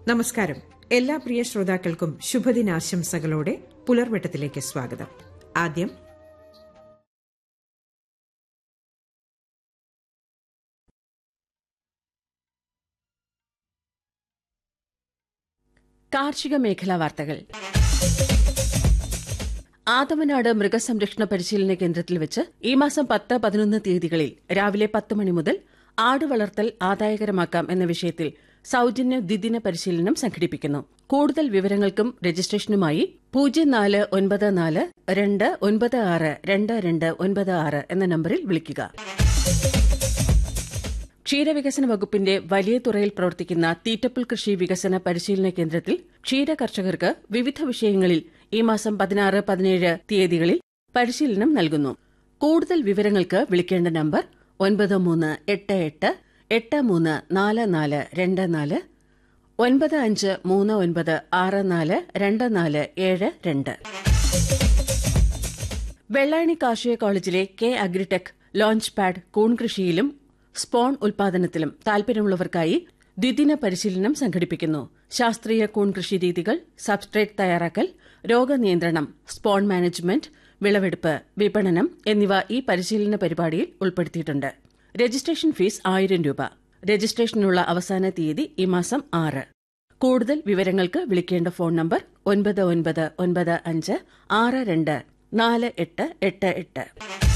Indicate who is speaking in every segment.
Speaker 1: നമസ്കാരം എല്ലാ പ്രിയ ശ്രോതാക്കൾക്കും ശുഭദിനാശംസകളോടെ പുലർവെട്ടത്തിലേക്ക് സ്വാഗതം ആദ്യം
Speaker 2: കാർഷിക മേഖലാ വാർത്തകൾ ആദമനാട് മൃഗസംരക്ഷണ പരിശീലന കേന്ദ്രത്തിൽ വെച്ച് ഈ മാസം പത്ത് പതിനൊന്ന് തീയതികളിൽ രാവിലെ പത്ത് മണി മുതൽ ആട് വളർത്തൽ ആദായകരമാക്കാം എന്ന വിഷയത്തിൽ സൌജന്യ ദ്വിദിന പരിശീലനം സംഘടിപ്പിക്കുന്നു കൂടുതൽ വിവരങ്ങൾക്കും രജിസ്ട്രേഷനുമായി പൂജ്യം നാല് ഒൻപത് നാല് രണ്ട് ഒൻപത് ആറ് രണ്ട് രണ്ട് ഒൻപത് ആറ് എന്ന നമ്പറിൽ വിളിക്കുക ക്ഷീരവികസന വകുപ്പിന്റെ വലിയ തുറയിൽ പ്രവർത്തിക്കുന്ന തീറ്റപ്പുൽ കൃഷി വികസന പരിശീലന കേന്ദ്രത്തിൽ ക്ഷീര കർഷകർക്ക് വിവിധ വിഷയങ്ങളിൽ ഈ മാസം പതിനാറ് പതിനേഴ് തീയതികളിൽ പരിശീലനം നൽകുന്നു കൂടുതൽ വിവരങ്ങൾക്ക് വിളിക്കേണ്ട നമ്പർ ഒൻപത് മൂന്ന് എട്ട് എട്ട് എട്ട് മൂന്ന് നാല് നാല് രണ്ട് നാല് ഒൻപത് അഞ്ച് മൂന്ന് ഒൻപത് ആറ് നാല് രണ്ട് നാല് ഏഴ് രണ്ട് വെള്ളായണി കാർഷിക കോളേജിലെ കെ അഗ്രിടെക് ലോഞ്ച് പാഡ് കൂൺ കൃഷിയിലും സ്പോൺ ഉൽപാദനത്തിലും താൽപര്യമുള്ളവർക്കായി ദ്വിദിന പരിശീലനം സംഘടിപ്പിക്കുന്നു ശാസ്ത്രീയ കൂൺ കൃഷി രീതികൾ സബ്സ്ട്രേറ്റ് തയ്യാറാക്കൽ രോഗനിയന്ത്രണം സ്പോൺ മാനേജ്മെന്റ് വിളവെടുപ്പ് വിപണനം എന്നിവ ഈ പരിശീലന പരിപാടിയിൽ ഉൾപ്പെടുത്തിയിട്ടുണ്ട് രജിസ്ട്രേഷൻ ഫീസ് ആയിരം രൂപ രജിസ്ട്രേഷനുള്ള അവസാന തീയതി ഈ മാസം ആറ് കൂടുതൽ വിവരങ്ങൾക്ക് വിളിക്കേണ്ട ഫോൺ നമ്പർ ഒൻപത് ഒൻപത് ഒൻപത് അഞ്ച് ആറ് രണ്ട് നാല് എട്ട് എട്ട് എട്ട്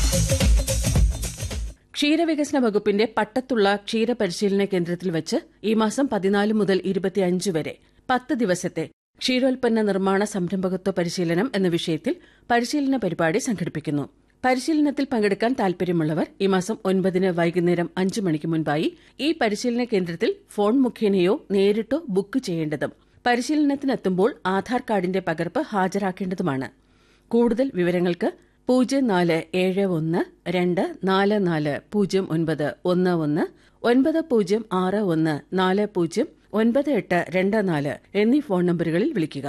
Speaker 2: ക്ഷീരവികസന വകുപ്പിന്റെ പട്ടത്തുള്ള ക്ഷീരപരിശീലന കേന്ദ്രത്തിൽ വെച്ച് ഈ മാസം പതിനാല് മുതൽ ഇരുപത്തിയഞ്ച് വരെ പത്ത് ദിവസത്തെ ക്ഷീരോൽപ്പന്ന നിർമ്മാണ സംരംഭകത്വ പരിശീലനം എന്ന വിഷയത്തിൽ പരിശീലന പരിപാടി സംഘടിപ്പിക്കുന്നു പരിശീലനത്തിൽ പങ്കെടുക്കാൻ താൽപര്യമുള്ളവർ ഈ മാസം ഒൻപതിന് വൈകുന്നേരം അഞ്ച് മണിക്ക് മുൻപായി ഈ പരിശീലന കേന്ദ്രത്തിൽ ഫോൺ മുഖേനയോ നേരിട്ടോ ബുക്ക് ചെയ്യേണ്ടതും പരിശീലനത്തിനെത്തുമ്പോൾ ആധാർ കാർഡിന്റെ പകർപ്പ് ഹാജരാക്കേണ്ടതുമാണ് കൂടുതൽ വിവരങ്ങൾക്ക് പൂജ്യം നാല് ഏഴ് ഒന്ന് രണ്ട് നാല് നാല് പൂജ്യം ഒൻപത് ഒന്ന് ഒന്ന് ഒൻപത് പൂജ്യം ആറ് ഒന്ന് നാല് പൂജ്യം ഒൻപത് എട്ട് രണ്ട് നാല് എന്നീ ഫോൺ നമ്പറുകളിൽ വിളിക്കുക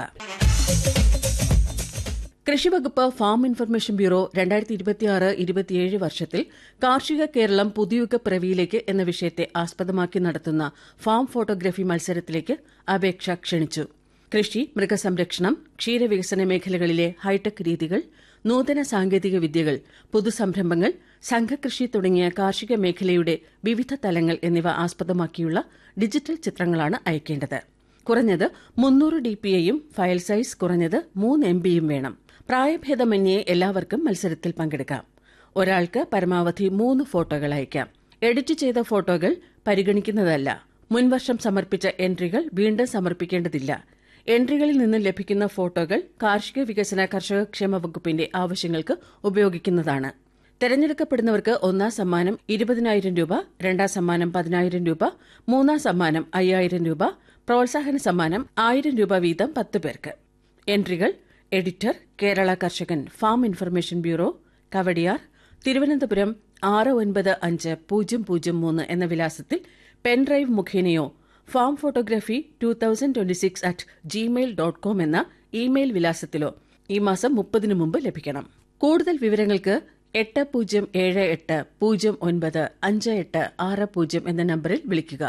Speaker 2: കൃഷിവകുപ്പ് ഫാം ഇൻഫർമേഷൻ ബ്യൂറോ രണ്ടായിരത്തി ഇരുപത്തിയാറ് ഇരുപത്തിയേഴ് വർഷത്തിൽ കാർഷിക കേരളം പുതുയുഗ പിറവിയിലേക്ക് എന്ന വിഷയത്തെ ആസ്പദമാക്കി നടത്തുന്ന ഫാം ഫോട്ടോഗ്രഫി മത്സരത്തിലേക്ക് അപേക്ഷ ക്ഷണിച്ചു കൃഷി മൃഗസംരക്ഷണം ക്ഷീരവികസന മേഖലകളിലെ ഹൈടെക് രീതികൾ നൂതന സാങ്കേതിക വിദ്യകൾ പുതുസംരംഭങ്ങൾ സംഘകൃഷി തുടങ്ങിയ കാർഷിക മേഖലയുടെ വിവിധ തലങ്ങൾ എന്നിവ ആസ്പദമാക്കിയുള്ള ഡിജിറ്റൽ ചിത്രങ്ങളാണ് അയക്കേണ്ടത് കുറഞ്ഞത് മുന്നൂറ് ഡിപിഐയും ഫയൽ സൈസ് കുറഞ്ഞത് മൂന്ന് എം ബിയും വേണം പ്രായഭേദമന്യേ എല്ലാവർക്കും മത്സരത്തിൽ പങ്കെടുക്കാം ഒരാൾക്ക് പരമാവധി മൂന്ന് ഫോട്ടോകൾ അയക്കാം എഡിറ്റ് ചെയ്ത ഫോട്ടോകൾ പരിഗണിക്കുന്നതല്ല മുൻവർഷം സമർപ്പിച്ച എൻട്രികൾ വീണ്ടും സമർപ്പിക്കേണ്ടതില്ല എൻട്രികളിൽ നിന്ന് ലഭിക്കുന്ന ഫോട്ടോകൾ കാർഷിക വികസന കർഷകക്ഷേമ വകുപ്പിന്റെ ആവശ്യങ്ങൾക്ക് ഉപയോഗിക്കുന്നതാണ് തെരഞ്ഞെടുക്കപ്പെടുന്നവർക്ക് ഒന്നാം സമ്മാനം ഇരുപതിനായിരം രൂപ രണ്ടാം സമ്മാനം പതിനായിരം രൂപ മൂന്നാം സമ്മാനം അയ്യായിരം രൂപ പ്രോത്സാഹന സമ്മാനം ആയിരം രൂപ വീതം പത്ത് പേർക്ക് എൻട്രികൾ editor Kerala Karshakan farm information bureau Kowdiar Thiruvananthapuram ആറ് ഒൻപത് അഞ്ച് പൂജ്യം പൂജ്യം മൂന്ന് എന്ന വിലാസത്തിൽ പെൻഡ്രൈവ് മുഖേനയോ farm photography two thousand twenty six at Gmail dot com എന്ന ഇമെയിൽ വിലാസത്തിലോ ഈ മാസം മുപ്പതിനു മുമ്പ് ലഭിക്കണം കൂടുതൽ വിവരങ്ങൾക്ക് എട്ട് പൂജ്യം ഏഴ് എട്ട് പൂജ്യം ഒൻപത് അഞ്ച് എട്ട് ആറ് പൂജ്യം എന്ന നമ്പറിൽ വിളിക്കുക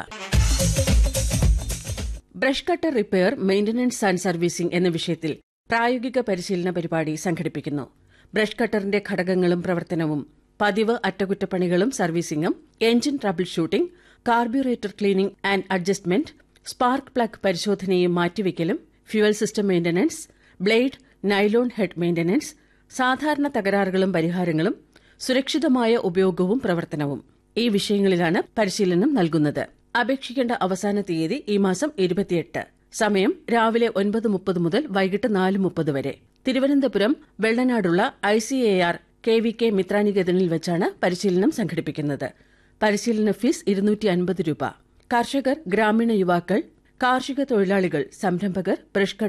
Speaker 2: brush cutter repair maintenance and servicing എന്ന വിഷയത്തിൽ പ്രായോഗിക പരിശീലന പരിപാടി സംഘടിപ്പിക്കുന്നു ബ്രഷ് കട്ടറിന്റെ ഘടകങ്ങളും പ്രവർത്തനവും പതിവ് അറ്റകുറ്റപ്പണികളും സർവീസിംഗും engine troubleshooting carburettor cleaning and adjustment spark plug പരിശോധനയും മാറ്റിവെക്കലും fuel system maintenance blade nylon head maintenance സാധാരണ തകരാറുകളും പരിഹാരങ്ങളും സുരക്ഷിതമായ ഉപയോഗവും പ്രവർത്തനവും ഈ വിഷയങ്ങളിലാണ് പരിശീലനം നൽകുന്നത് അപേക്ഷിക്കേണ്ട അവസാന തീയതി ഈ മാസം ഇരുപത്തിയെട്ട് സമയം രാവിലെ ഒൻപത് മുപ്പത് മുതൽ വൈകിട്ട് നാല് മുപ്പത് വരെ തിരുവനന്തപുരം വെള്ളനാടുള്ള I C A R K V K മിത്രാനികേതനിൽ വെച്ചാണ് പരിശീലനം സംഘടിപ്പിക്കുന്നത് പരിശീലന ഫീസ് ഇരുന്നൂറ്റി അൻപത് രൂപ കർഷകർ ഗ്രാമീണ യുവാക്കൾ കാർഷിക തൊഴിലാളികൾ സംരംഭകർ ബ്രഷ്